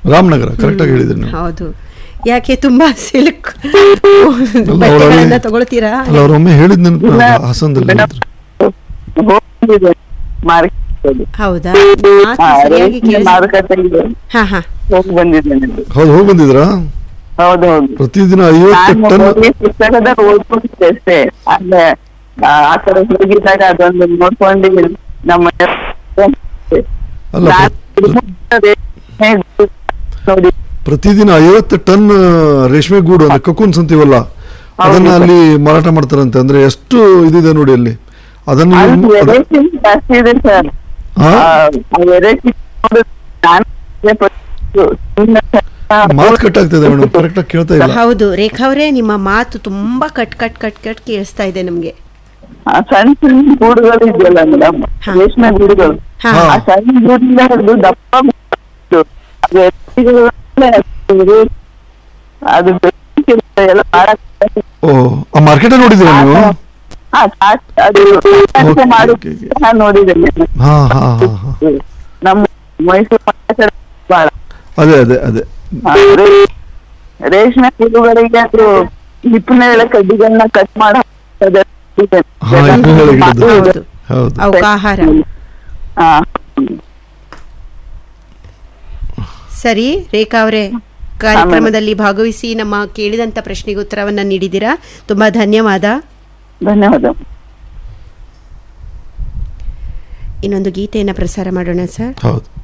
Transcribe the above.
ರಾಮನಗರ ಕರೆಕ್ಟಾಗಿ ಹೇಳಿದ್ರಿ ನೀವು ಹೌದು ಯಾಕೆ ತುಂಬಾ ಸಿಲ್ಕ್ ಅಲ್ಲ, ಬಟ್ಟೆಗಳನ್ನ ಅವ್ರು- ತಗೊಳ್ತೀರಾ ಅಲ್ಲ ಅವ್ರು ಒಮ್ಮೆ ಹೇಳಿದ್ ನೆನಪು ಇಲ್ಲ, ಹಾಸನದಲ್ಲಿ ಮೇಡಮ್, ಹೇಳಿದ್ರು. ಹೋಗಿದ್ದೆ ಮಾರ್ಕೆಟ್ ಹೌದಾ ಮಾತು ಸರಿಯಾಗಿ ಕೇಳಿಸ್ ಮಾರುಕಟ್ಟೆಗೆ ಹಾ ಹಾ ಹೋಗಿ ಬಂದಿದ್ದೇನೆ ಹೌದು ಹೋಗಿ ಬಂದಿದ್ರಾ ಹೌದು ಹೌದು ಪ್ರತಿದಿನ ಐವತ್ತು ನಾನು ಟನ್ ಹೋಗಿ ಪುಸ್ತಕದಾಗ ಓದ್ಕೊಂಡಿದ್ದೆ ಅಷ್ಟೇ ಅಲ್ಲೇ ಆ ಆ ಕಡೆ ಹೋಗಿದ್ದಾಗ ಅದೊಂದು ನೋಡ್ಕೊಂಡು ನಮ್ಮ ಅಲ್ಲ ನಾನು ನೋಡಿ ಪ್ರತಿದಿನ ಐವತ್ತು ಟನ್ ರೇಷ್ಮೆ ಗೂಡು ಅಂದ್ರೆ ಕಕೂನ್ಸ್ ಅಂತೀವಲ್ಲ ಅದನ್ನ ಹೌದು. ಅಲ್ಲಿ ಮಾರಾಟ ಮಾಡ್ತಾರಂತೆ ಅಂದ್ರೆ ಎಷ್ಟು ಇದಿದೆ ನೋಡಿ ಅಲ್ಲಿ ಅದನ್ನ ಅದು ನೀವು- ಅದ- ವೆರೈಟಿ ಜಾಸ್ತಿ ಇದೆ ಸರ್ ಹಾ? ವೆರೈಟಿ ನಾನು ಅದೇ ಪಟ್ಟು ಸುಮ್ನೆ ಮಾತು ಕಟ್ಟಾಗ್ತದೆ ಮೇಡಮ್ ಕರೆಕ್ಟ್ ಆಗಿ ಕೇಳ್ತಾ ಇಲ್ಲ ಹೌದು ರೇಖಾ ಅವರೇ ನಿಮ್ಮ ಮಾತು ತುಂಬಾ ಕಟ್ ಕಟ್ ಕಟ್ ಕಟ್ ಕೇಳಿಸ್ತಾ ಇದೆ ನಮ್ಗೆ ಆ ಸಣ್ಣ ಸಣ್ಣ ಗೂಡುಗಳು ಇದೆಯಲ್ಲ ಮೇಡಮ್ ಹಾ. ರೇಷ್ಮೆ ಗೂಡುಗಳು ಹಾ ಹಾ. ಆ ಸಣ್ಣ ಗೂಡಿಂದ ಹಿಡಿದು ದಪ್ಪ ಗೂಡು. ಅದು ಎತ್ತಿಗೆಗಳಲ್ಲೇ ಅದು ಅದು ಬೇಕಿರುತ್ತೆ ಎಲ್ಲ ಮಾಡಕ್ ಓ ಆ ಮಾರ್ಕೆಟ್ ನೋಡಿದ್ದೀರಾ ನೀವು ಹಾ, ಸಾಕ್- ಅದು ಸಾಕಾಣಿಕೆ ಮಾಡಿ okay, okay. ನಾನು ನೋಡಿದ್ದೇನೆ ಹಾ ಹಾ ಹಾ ಹಾ ನಮ್ಮ ಮೈಸೂರು ಕಡೆ ಬಹಳ ಅದೇ ಅದೇ ಅದೇ ಹಾ, ರೇ- ರೇಷ್ಮೆ ಗೂಡುಗಳಿಗೆ ಅದು ಹಿಪ್ಪಿನ ಕಡ್ಡಿಗಳನ್ನ ಕಟ್ ಮಾಡಿ ಹಾಕೋದು ಇದೆ. ಹಾ, ಹಿಪ್ಪಿನ ಎಳೆ ಗಿಡದ್ದು. ಹೌದು ಹೌದು ಅವಕ್ಕೆ ಆಹಾರ ಹಾ. ಸರಿ ರೇಖಾ ಅವರೇ ಕಾರ್ಯಕ್ರಮದಲ್ಲಿ ಭಾಗವಹಿಸಿ ನಮ್ಮ ಕೇಳಿದಂತ ಪ್ರಶ್ನೆಗೆ ಉತ್ತರವನ್ನ ನೀಡಿದ್ದೀರಾ ತುಂಬಾ ಧನ್ಯವಾದ ಧನ್ಯವಾದ ಇನ್ನೊಂದು ಗೀತೆಯನ್ನು ಪ್ರಸಾರ ಮಾಡೋಣ ಸರ್ ಹೌದು